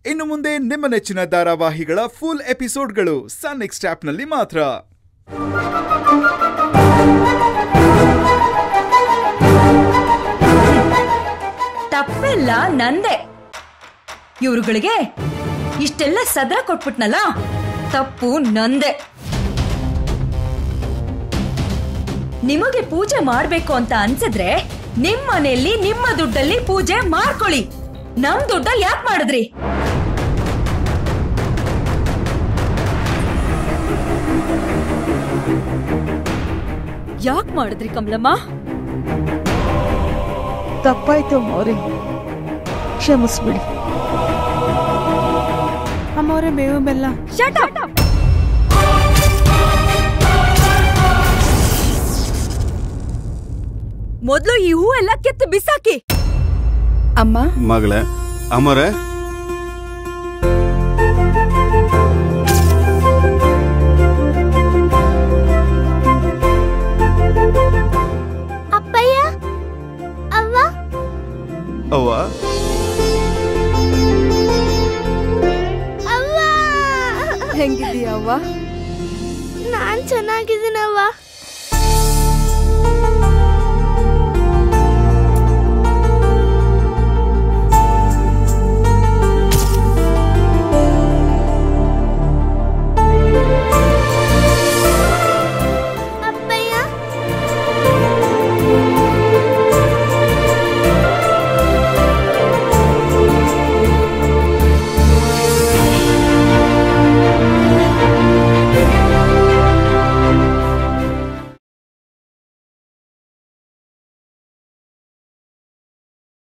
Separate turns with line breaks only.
ಇನ್ನು ಮುಂದೆ ನಿಮ್ಮ ನೆಚ್ಚಿನ ಧಾರಾವಾಹಿಗಳ ಫುಲ್ ಎಪಿಸೋಡ್ಗಳು ಸನ್ ನೆಕ್ಸ್ಟ್ ಆಪ್ನಲ್ಲಿ ಮಾತ್ರ
ತಪ್ಪೆಲ್ಲ ನಂದೆ ಇವ್ರುಗಳಿಗೆ ಇಷ್ಟೆಲ್ಲ ಸದಾ ಕೊಟ್ಬಿಟ್ನಲ್ಲ ತಪ್ಪು ನಂದೆ ನಿಮಗೆ ಪೂಜೆ ಮಾಡ್ಬೇಕು ಅಂತ ಅನ್ಸಿದ್ರೆ ನಿಮ್ ಮನೆಯಲ್ಲಿ ನಿಮ್ಮ ದುಡ್ಡಲ್ಲಿ ಪೂಜೆ ಮಾಡ್ಕೊಳ್ಳಿ ನಮ್ ದುಡ್ಡಲ್ಲಿ ಯಾಕೆ ಮಾಡಿದ್ರಿ ಯಾಕೆ ಮಾಡಿದ್ರಿ ಕಮಲಮ್ಮ
ತಪ್ಪಾಯ್ತು ಅಮ್ಮವ್ರೆ ಕ್ಷಮಿಸ್ಬಿಡಿ ಅಮ್ಮವ್ರೆ ಬೇವು ಬೆಲ್ಲ
Shut up! ಮೊದ್ಲು ಈ ಹೂ ಎಲ್ಲ ಕಿತ್ತು ಬಿಸಾಕಿ
ಅಮ್ಮ
ಮಗಳೇ ಅಮರೇ
ಅಪ್ಪಯ್ಯ ಅವ್ವ
ಅವ್ವ
ಅವ್ವ
ಹೆಂಗಿದೀಯ ಅವ್ವ
ನಾನ್ ಚೆನ್ನಾಗಿದ್ದೀನವ್ವ